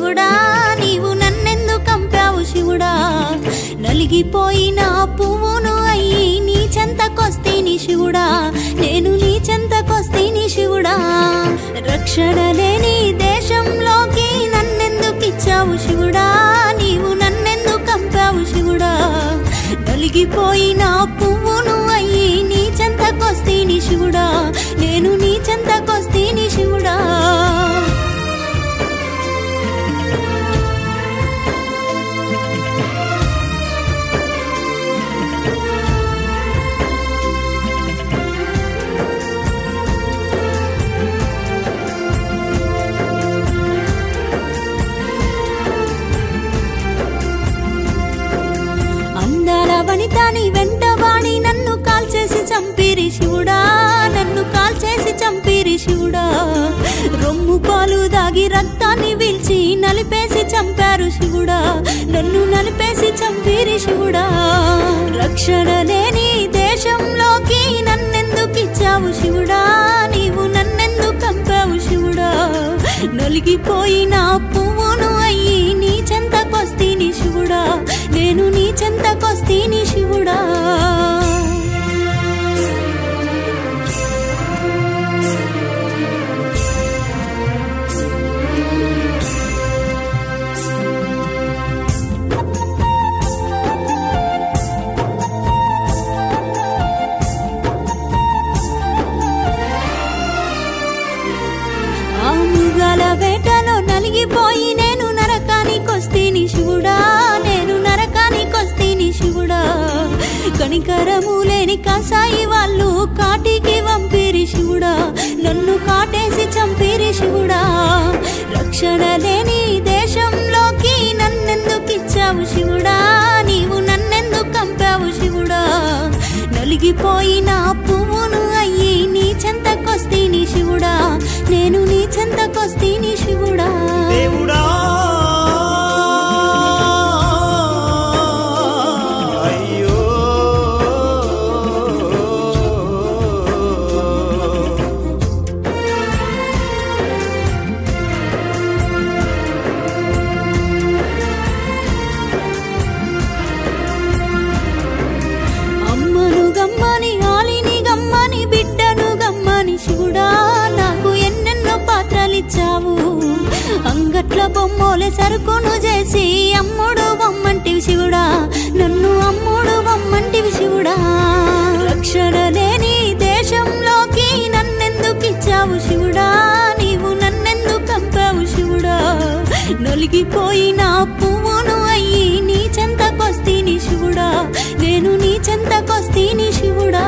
శివుడా నీవు నన్నెందుకు కంపావు శివుడా నలిగిపోయిన పువ్వును అయ్యి నీ చెంతకొస్తేని శివుడా నేను నీ చెంతకొస్తేని శివుడా రక్షణ లేని దేశంలోకి నన్నెందుకు ఇచ్చావు శివుడా నీవు నన్నెందుకు కంపావు శివుడా నలిగిపోయిన పువ్వును అయ్యి నీ చెంతకొస్తేని శివుడా నేను నీ చెంతకొస్తేని శివుడా అందాల వనితాని వెంటవాడి నన్ను కాల్చేసి చంపిరి శివుడా నన్ను కాల్చేసి చంపిరి శివుడా రొమ్ము పాలు దాగి రక్తాన్ని వీల్చి నలిపేసి చంపారు శివుడా నన్ను నలిపేసి చంపిరి శివుడా రక్షణ లేని దేశంలోకి నన్నెందుకు ఇచ్చావు శివుడా నీవు నన్నెందుకు కంపావు శివుడా నలిగిపోయిన పువ్వును అయ్యి నీ చెంతకొస్తీని శివుడా నేను నీ చెంతకొస్తీని శివుడా ఆ మృగాల వేటలో నలిగిపోయి నేను నరకానికొస్తీని శివుడా నేను నరకానికొస్తీని శివుడా కనికరము లేని కసాయి వాళ్ళు కాటికి వంపిరి శివుడా నన్ను కాటేసి చంపిరి శివుడా రక్షణ లేని దేశంలోకి నన్నెందుకు ఇచ్చావు శివుడా నీవు నన్నెందుకు కంపావు శివుడా నలిగిపోయిన పువ్వును అయ్యి నీ చెంతకొస్తీని శివుడా నేను నీ చెంతకొస్తీని శివుడా దేవుడా అయ్యో అమ్మను గమ్మని ఆలిని గమ్మని బిడ్డను గమ్మని శివుడా నాకు ఎన్నెన్నో పాత్రలిచ్చావు అంగట్ల బొమ్మోలే సరుకును చేసి అమ్ముడు బొమ్మంటివి శివుడా నన్ను అమ్ముడు బొమ్మంటివి శివుడా రక్షణ లేని దేశంలోకి నన్నెందుకు ఇచ్చావు శివుడా నీవు నన్నెందుకు కంపావు శివుడా నలిగిపోయిన పువ్వును అయ్యి నీ చెంతకొస్తీని శివుడా నేను నీ చెంతకొస్తీని శివుడా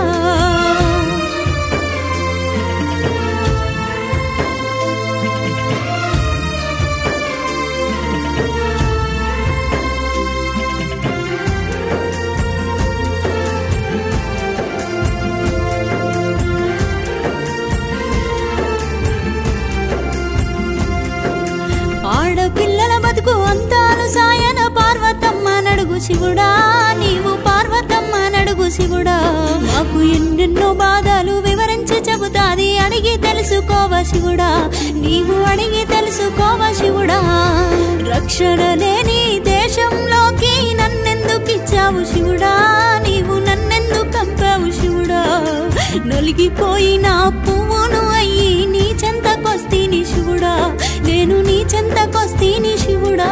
ఆడపిల్లల బతుకు అంతాలు సాయన పార్వతమ్మ నడుగు శివుడా నీవు పార్వతమ్మ నడుగు శివుడా మాకు ఎన్నెన్నో బాధలు వివరించి చెబుతాది అడిగి తెలుసుకోవ శివుడా నీవు అడిగి తెలుసుకోవ శివుడా రక్షణ లేని దేశంలోకి నన్నెందుకు ఇచ్చావు శివుడా నీవు నన్నెందుకు కంపావు శివుడా నలిగిపోయిన పువ్వును అయ్యి నీ చెంతకొస్తీని శివుడా నేను నీ చెంతకొస్తీని శివుడా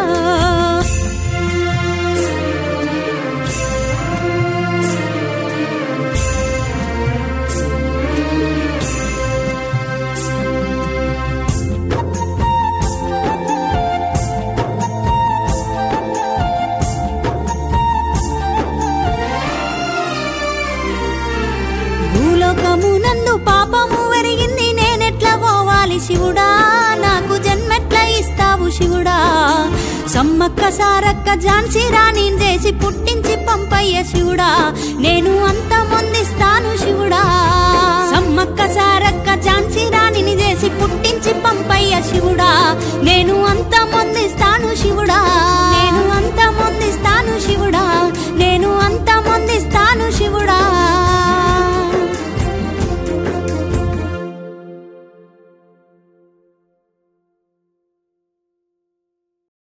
భూలోకమునందు పాపము వెరిగింది నేనెట్లా పోవాలి శివుడా నాకు జన్మెట్లా ఇస్తావు శివుడా సమ్మక్క సారక్క ఝాన్సీ రాణి చేసి పుట్టించి పంపయ్య శివుడా నేను అంత మొందిస్తాను శివుడా సమ్మక్క సారక్క ఝాన్సీ రాణిని చేసి పుట్టించి పంపయ్య శివుడా నేను అంత మొందిస్తాను శివుడా